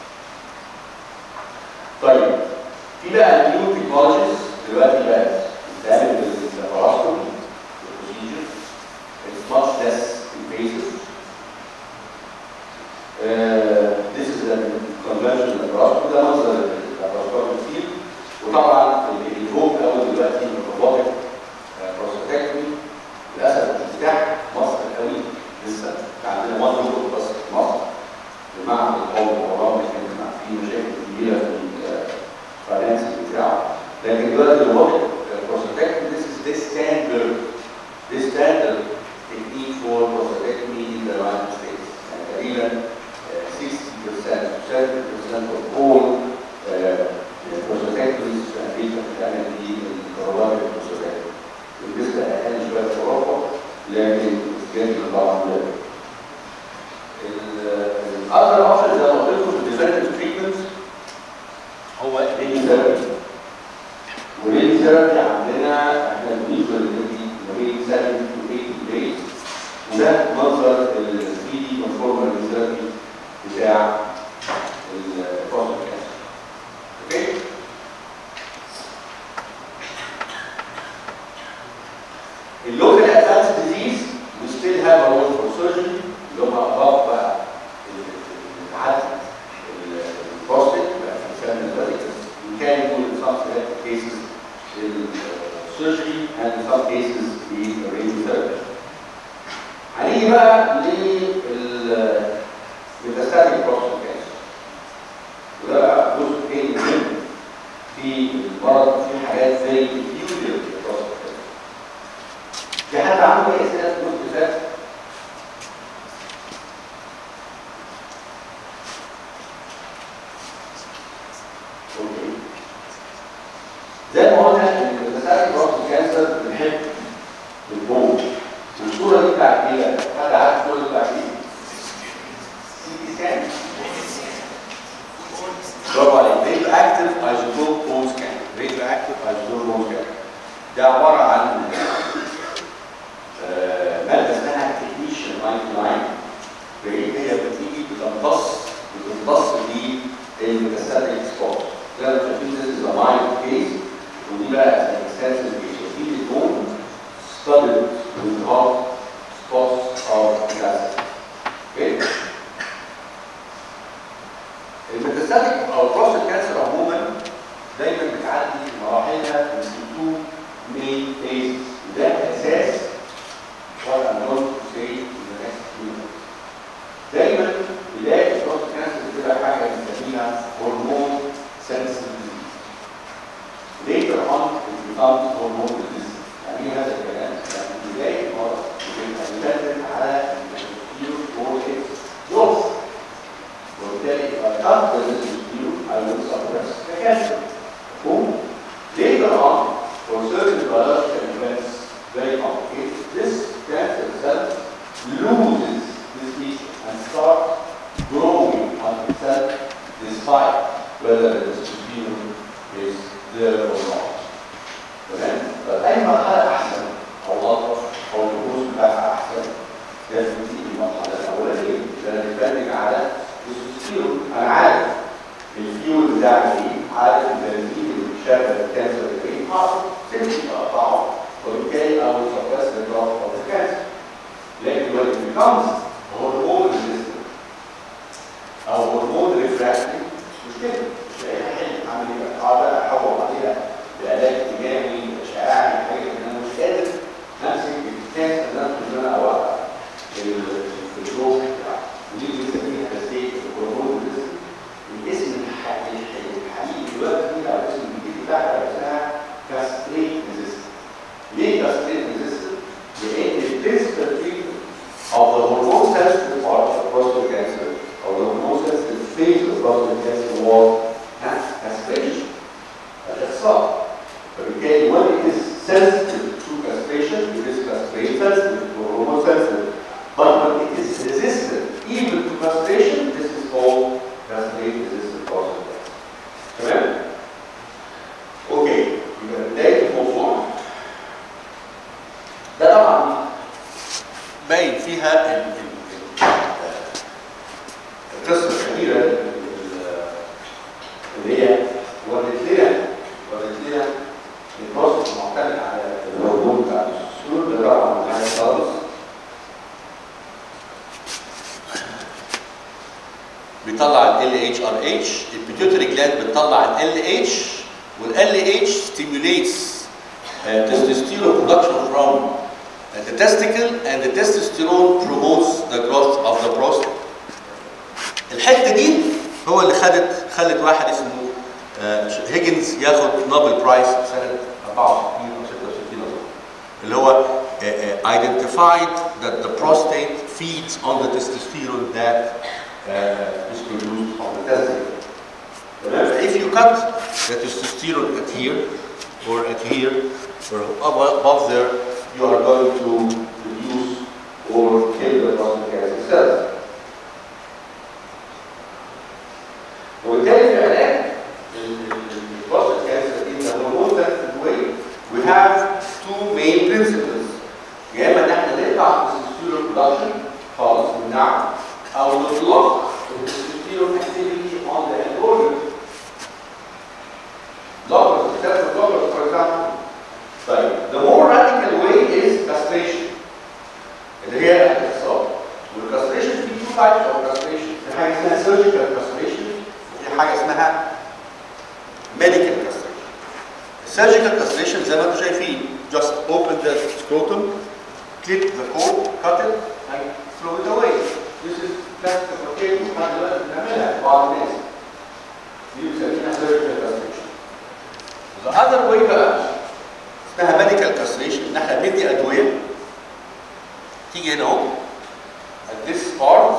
طيب في بقى النيو تكنولوجيز دلوقتي بقت بتتعمل باللاباراسكوبي البروسيجر It's much less invasive. Uh, this is a conventional laparoscopy ده منظر اللاباراسكوبي فيل وطبعا اللي بيفوق قوي دلوقتي الروبوتك بروستاتكتومي للاسف مش متاح في مصر قوي لسه عندنا وان روبوت بس في مصر بمعنى القوم وراه كان في مشاكل كبيره في الفاينانسنج بتاعه لكن دلوقتي الروبوتك بروستاتكتومي this is the standard the standard technique for prostatectomy in the United States يعني تقريبا الاذر اوبشن زي ما قلت لكم في الديفينيتيف تريتمنت هو الريديوثيرابي والريديوثيرابي عندنا احنا بالنسبه للريدي ما بين 7 to 8 days وده منظر ال 3 دي كونفورمال ريديوثيرابي بتاع البروستات اوكي اللوكال ادفانس ديزيز we still have a role for surgery اللي هم above بقى العدد البروستات بقى في الكلام دلوقتي we can do in some select cases in surgery and in some cases the radiotherapy. هنيجي بقى لل metastatic prostate cancer وده بقى جزء تاني مهم في المرض في حاجات زي الفيوجن prostate cancer. في حد عنده اي اسئله في الجزء اللي فات؟ اوكي زي ما قلنا ان المسائل برضه كانسر بنحب البون الصوره دي بتاعت ايه؟ حد عارف الصوره دي بتاعت ايه؟ سي تي سكان برافو عليك راديو اكتف ايزوتوب بون سكان راديو اكتف ايزوتوب بون سكان ده عباره عن آه، ماده اسمها تكنيشن 99 هي بتيجي بتمتص بتمتص للمتسلل سبوت زي ما شايفين this is a mild case ودي بقى an extensive case وفي البون studied with hot spots of gases. Okay? الميتاستاتيك او البروستات كانسر عموما دايما بتعدي مراحلها من تو مين فيز وده اساس what I'm going to say in the next few minutes. دايما بدايه البروستات كانسر بتبقى حاجه بنسميها هرمون sensitive disease. Later on it becomes hormone resistant. يعني ايه هذا الكلام؟ يعني بدايه المرض بتبقى dependent على التستيرون فور its growth. وبالتالي if I cut the testosterone, I will suppress the cancer. Boom. Later on, for certain biological events, very complicated, this cancer cell loses this feature and starts growing on itself despite whether the testosterone is there or not. تمام؟ فأي مرحلة أحسن أو ألطف أو الجلوس بتاعها أحسن لازم تيجي المرحلة الأولانية لأن بتبنج على التستوستيرون أنا عارف الفيول بتاعي إيه عارف البنزين اللي شغل الكانسر إيه هعرف سيمتي أقطعه وبالتالي أو suppress the growth of the cancer لكن when it becomes hormone resistant أو hormone refractory مش كده مش لاقي حل اعمل ايه بقى؟ اقعد بقى احور عليها بعلاج تجاري اشعاعي حاجه ان انا مش قادر امسك الكاس اللي انا كنت انا اوقع الجروح بتاعه ودي اللي بنسميها تسليك الهرمون الاسم الح- الح- الحقيقي دلوقتي او الاسم الجديد بتاعها اسمها كاستريت ريزيستنت ليه كاستريت ريزيستنت؟ لان البرنسبل تريتمنت of the hormone sensitive part of prostate cancer or the hormone sensitive phase of prostate cancer was castration الإخصاب فبالتالي when it is sensitive to castration it is castrate sensitive to hormone sensitive but when it is resistant even to castration this is called castrate resistant prostate cancer تمام؟ اوكي يبقى بداية الموضوع ده طبعا باين فيها ال- ال- ال- القصه الكبيره ال- اللي هي ورت لنا ورت لنا البروسس معتمد على الهرمون بتاع التستوستيرون ده طبعا مش حاجه خالص بيطلع ال LHRH البيتيوتري جلاند بتطلع ال LH وال LH stimulates uh, testosterone production from uh, the testicle and the testosterone promotes the growth of the prostate. الحته دي هو اللي خدت خلت واحد اسمه آه، هيجنز ياخد نوبل برايز سنه 64 او 66 أظن. اللي هو آه، آه، identified that the prostate feeds on the testosterone that uh, is produced on the testicle. تمام؟ If you cut the testosterone at here or at here or above above there, you are going to reduce or kill the prostate cancer cells. في حاجه اسمها سيرجيكال كاستريشن وفي حاجه اسمها ميديكال كاستريشن السيرجيكال كاستريشن زي ما انتم شايفين just open the scrotum clip the cord cut it and throw it away this is that's the procedure لحد دلوقتي بنعملها في بعض الناس دي بنسميها سيرجيكال كاستريشن the other way بقى اسمها ميديكال كاستريشن ان احنا بندي ادويه تيجي هنا اهو at this part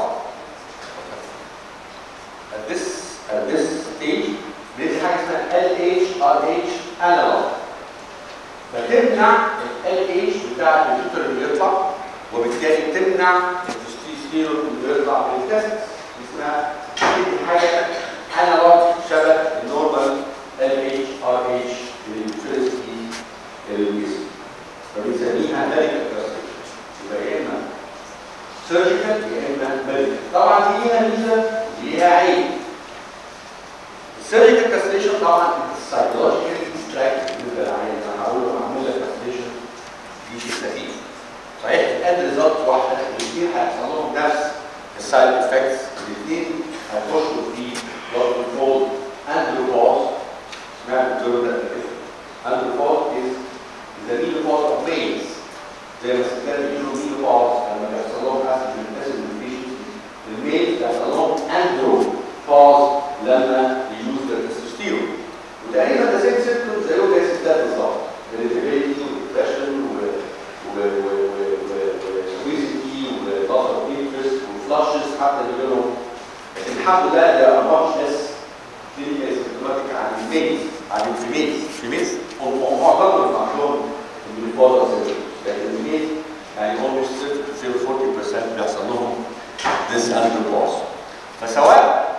at this at this stage بندي حاجه اسمها LHRH analog فتمنع ال LH بتاع الفلتر اللي يطلع وبالتالي تمنع التستوستيرون اللي يطلع من التست اسمها بتدي حاجه انالوج شبه النورمال LHRH اللي بيفرز في الجسم فبنسميها ميديكال كاستريشن يبقى يا اما سيرجيكال يا اما ميديكال طبعا دي ليها ميزه ليها عيب السيرجيكال كاستريشن طبعا السايكولوجيكال ديستراكت بالنسبه للعيان انا هقول له هعمل لك كاستريشن دي شيء خفيف صحيح الاد ريزلت واحده الاثنين هيحصل لهم نفس السايد افكتس الاثنين هيخشوا في what we call andropause اسمها الدكتور ده كده andropause is the menopause of males زي ما الستات بيقولوا menopause لما بيحصل لهم acid deficiency الميل بيحصل لهم andropause لما يوز التستوستيرون وتقريبا ده سيم سيمبتوم زيه زي الستات بالظبط irritability وdepression و و و و و وويزيتي وضغط انترست وفلاشز حتى بيقولوا لهم لكن الحمد لله ده much less clinical symptomatic عن الميلز عن الفيميلز الفيميلز هم معظمهم عندهم المينوباوز لكن الميلز يعني almost 30 40% بيحصل لهم this andropause فسواء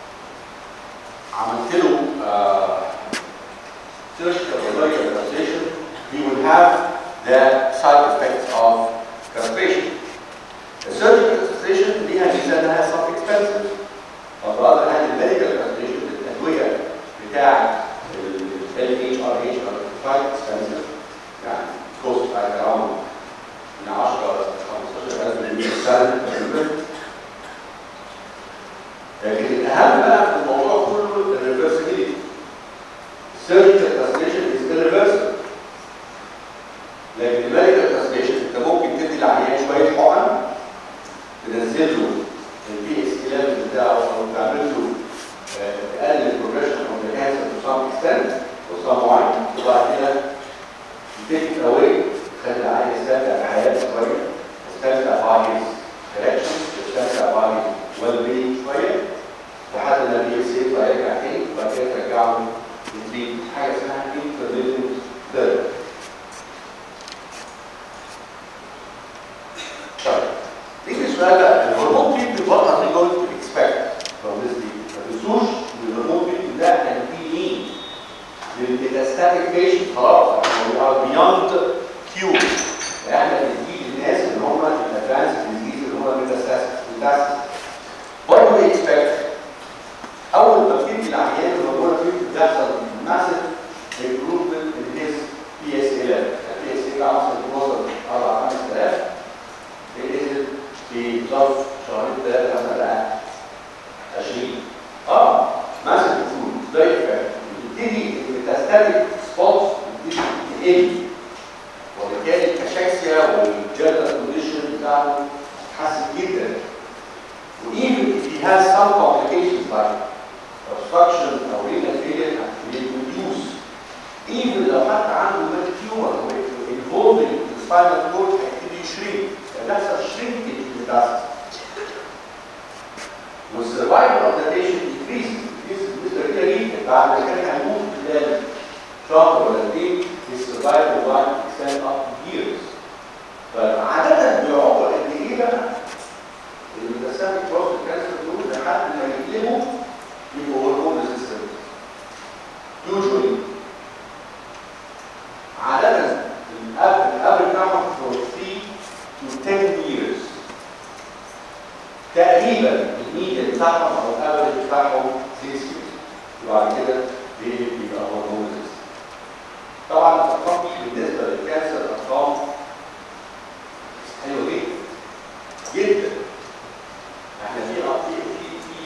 عملت له surgical or medical castration he will have the side effects of castration the surgical castration ليها ميزه انها sub expensive on the other hand الميديكال castration الادويه بتاع ال LHRH are quite expensive يعني cost like around من 10 ل 15000 جنيه في السنه تقريبا لكن الاهم بقى في الموضوع كله الريفرسبيليتي surgical castration is irreversible لكن الميديكال castration انت ممكن تدي العيان شويه حقن تنزل له البي اس تي ليفل بتاعه او تعمل له آه، تقلل البروجريشن اوف ذا كانسر تو سام اكستنت تو سام معين وبعد كده تيك اواي تخلي العيان يستمتع بحياته شويه يستمتع باي كوركشن يستمتع باي ويل بينج شويه لحد ما البي اس يطلع يرجع تاني وبعد كده ترجعه يديك حاجه اسمها انترفيرنت ثيرابي طيب نيجي السؤال بقى الهرمون تريتمنت what are we going to expect from this treatment؟ ما تنسوش ان الهرمون تريتمنت ده كان فيه مين؟ للميتاستاتيك بيشنت خلاص احنا we are beyond cure احنا بندي الناس اللي هم الادفانس ديزيز اللي هم الميتاستاتيك what do we expect؟ اول ما بتدي العيان الهرمون تريتمنت بيحصل massive improvement in his PSA level يعني PSA ده اصلا بيوصل 4 5000 بينزل في ظرف شهرين ثلاثه مثلا بقى 20 اه ماسك الفول زي الفعل بتبتدي الميتاستاتيك سبوتس بتبتدي تقل وبالتالي الكاشاكسيا والجنرال كونديشن بتاعته تتحسن جدا وايفن if he has some complications like obstruction او renal failure will reduce even لو حتى عنده مال تيومر involving the spinal cord هيبتدي يشريك بيحصل shrinkage للميتاستاسيس والسرفايفل اوف ذا بيشنت انكريز بالنسبه كده جدا بعد ما كان هيموت خلال شهر ولا اثنين السرفايفل لاين اكستند اب تو ييرز فعاده بيقعدوا قد ايه بقى الميتاستاتيك بروستات كانسر دول لحد ما يقلبوا يبقوا هرمون ريزيستنت يوجوالي عادة الأب الأب بتاعهم for 3 to 10 years تقريبا الميديا بتاعهم او الافرج بتاعهم 6 years وبعد كده بيبقى هرمون resistant. طبعا الارقام دي بالنسبه للكانسر ارقام حلوه جدا جدا احنا في في في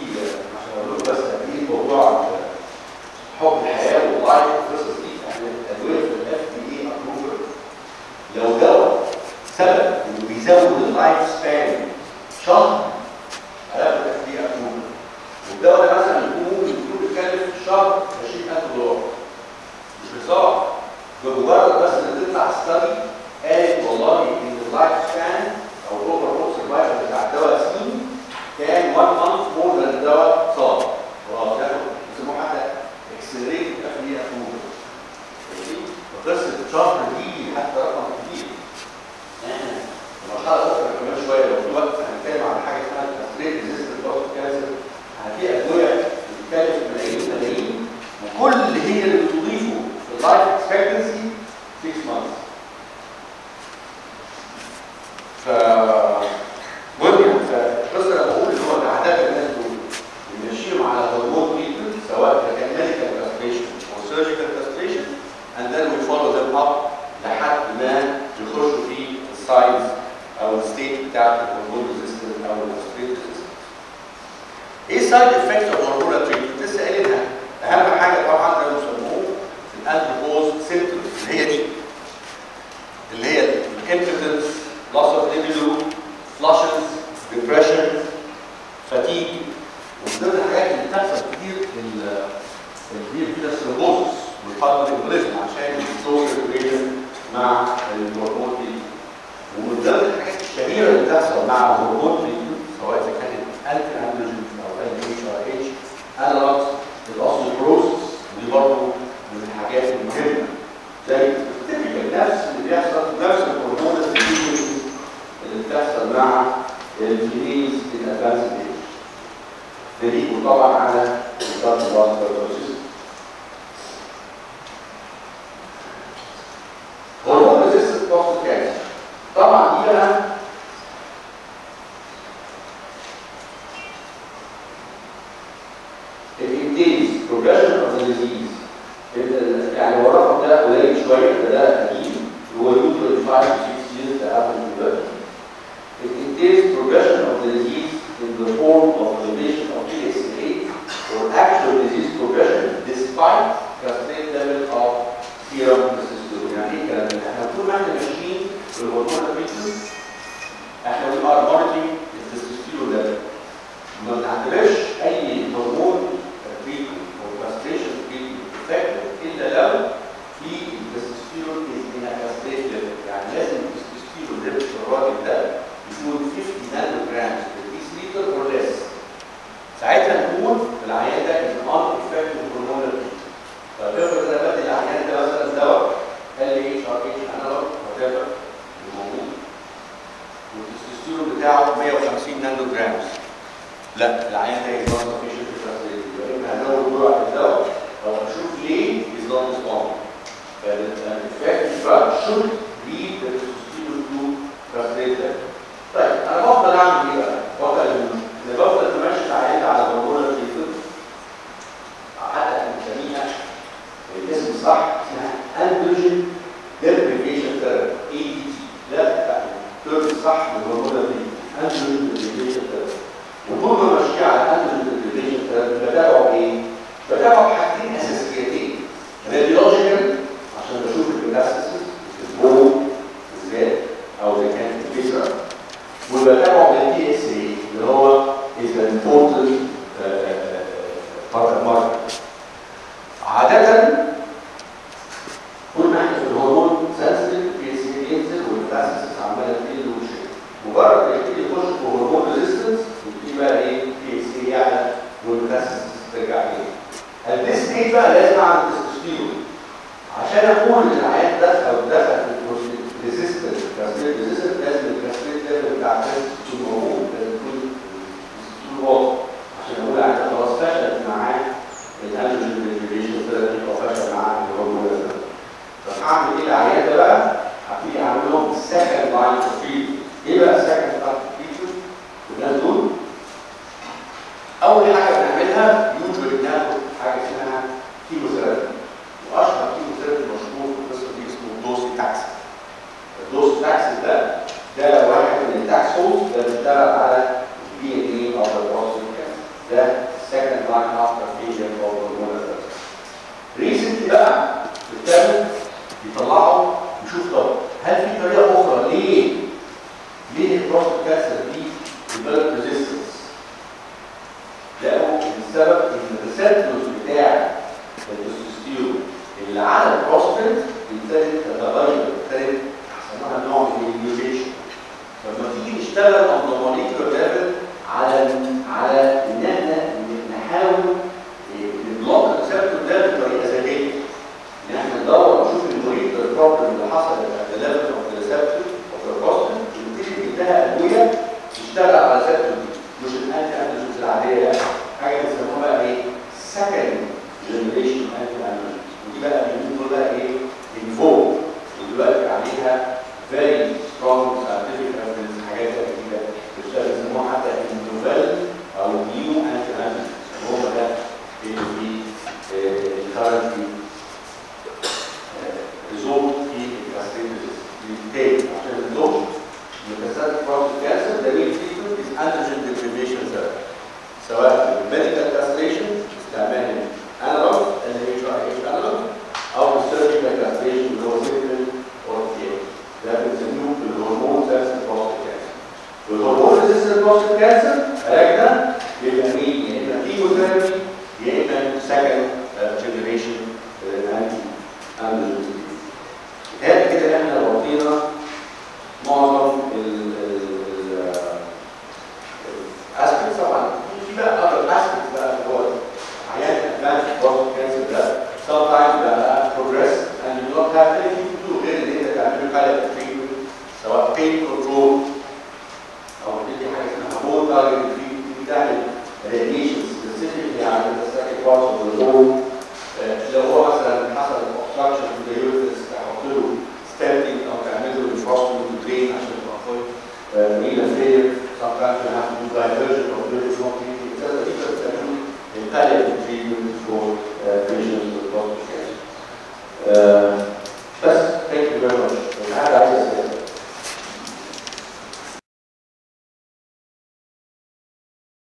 السايد افكتس اوف هرمونال تريتمنت لسه قايلينها اهم حاجه طبعا زي ما بيسموه الانتروبوز سيمبتومز اللي هي دي اللي هي الامبتنس loss of libido flushes depression fatigue ومن ضمن الحاجات اللي بتحصل كتير ال- اللي هي كده السيروبوزس والهارت امبوليزم عشان السوشيال ريليشن مع الهرمون دي ومن ضمن الحاجات الشهيره اللي بتحصل مع الهرمون دي سواء اذا كانت انتي اندروجين او ال اتش ار اتش انالوجز الاوستيوبروسس ودي برضه من الحاجات المهمه زي التيبيكال نفس اللي بيحصل نفس الهرمون اللي بتحصل مع الجينيز الادفانس ايج دليل طبعا على الضغط الواسطه هرمون ريزيستنت بروستات كانسر طبعا دي بقى الانتيز progression of the disease ال- يعني هو الرقم ده قليل شويه ده ده قديم هو usually 5 to 6 years ده average دلوقتي It entails progression of the disease in the form of elevation of PSA or actual disease progression despite castrate level of serum testosterone. يعني ايه الكلام ده؟ احنا طول ما احنا ماشيين في الهرمون تريتمنت احنا we are monitoring التستوستيرون level. ما بنعتبرش اي هرمون تريتمنت او كاستريشن تريتمنت effective الا لو في التستوستيرون is in a castrate level. يعني لازم التستوستيرون level في الراجل ده يكون 50 نانو جرام per لتر or less. ساعتها نقول العيان ده is not effective hormonal treatment. طب افرض انا بدي العيان ده مثلا دواء ال اتش ار اتش انالوج وات ايفر موجود والتستوستيرون بتاعه 150 نانو جرامز لا العيان ده is not sufficient to translate يبقى اما هنزود جرعه الدواء او هنشوف ليه is not responding. فالeffective drug should lead the testosterone to translate level. طيب انا بفضل اعمل ايه بقى؟ بفضل ان بفضل تمشي العيان على هرمون الريتم حتى بنسميها الاسم الصح اسمها اندروجين ديبريفيشن ثيرابي اي دي تي لا لا الترم الصح للهرمون الريتم اندروجين ديبريفيشن ثيرابي وطول ما ماشيه على الاندروجين ديبريفيشن ثيرابي بتابعه ايه؟ بتابعه حاجتين اساسيتين راديولوجيكال عشان بشوف البلاستيسيس البول بالذات او اذا كانت الفكره وبتابعه بالبي اس اي اللي هو is an important uh, marker. عادة كل ما احنا في الهرمون سنسيتيف بي اس اي ينزل والبلاستيسيس عماله تقل وشيء. مجرد ما يبتدي يخش في هرمون ريزيستنس يبتدي بقى ايه بي اس اي يعلى والبلاستيسيس ترجع تاني. at this stage بقى لازم اعمل تستوستيرون عشان اقول ان العيان دخل او دخل في ريزيستنس كاستريت ريزيستنس لازم الكاستريت ليفل بتاع الكاستريت يكون موجود لازم يكون يكون واضح عشان اقول العيان خلاص فشل معاه الانتروجين ريجريشن ثيرابي او فشل معاه الهرمون ثيرابي طب هعمل ايه العيان ده بقى؟ هبتدي اعمل لهم السكند لاين اوف تريتمنت ايه بقى السكند لاين اوف تريتمنت؟ الناس دول اول حاجه بنعملها يوجوالي بناخد حاجه اسمها كيموثيرابي واشهر كيموثيرابي مشهور في القصه دي اسمه دوسي تاكسي الدوس تاكسي ده ده واحد من التاكسوز ده بيشتغل على الدي ان اي او البروستات كانسر ده سكند لاين افتر فيلير او هرمون ريسنتلي بقى بالتالي بيطلعوا يشوف طب هل في طريقه اخرى ليه ليه البروستات كانسر دي ديفلوب ريزيستنس لقوا ان السبب ان الريسبتورز بتاع التستوستيرون اللي على البروستات ابتدت تتغير ابتدت يسموها نوع من الميوتيشن لما تيجي نشتغل on the molecular level على على ان احنا نحاول نبلوك الريسبتور ده بطريقه ذكيه ان احنا ندور نشوف الموليكولر بروبلم اللي حصلت at the level of the receptor of the prostate ونبتدي نديها ادويه تشتغل على الريسبتور دي مش الانتي انتيجنز العاديه لا حاجه بيسموها بقى ايه؟ second generation anti androgens ودي بقى بيقولوا بقى ايه؟ انفوك ودلوقتي عليها very strong scientific evidence حاجات كتيره بتشتغل بيسموها الميديكال كاستريشن استعمال انالوج ال اتش ار اتش انالوج او السيرجيكال كاستريشن اللي هو سيمبل اورتيا ده بنسميه بالهرمون ريزيستنت بروستات كانسر والهرمون ريزيستنت بروستات كانسر علاج ده بيبقى مين يا اما كيموثيرابي يا اما سكند جنريشن انتي اندروجين هذا كده احنا غطينا معظم ال الاسبكتس طبعا في بقى other aspects بقى اللي هو عيان advanced prostate cancer ده sometimes بقى progress and you don't have anything to do غير ان انت تعمل له حاله treatment سواء pain control او بتدي حاجه اسمها bone target treatment بتعمل radiation specifically على the second part of the bone لو هو مثلا حصل obstruction to the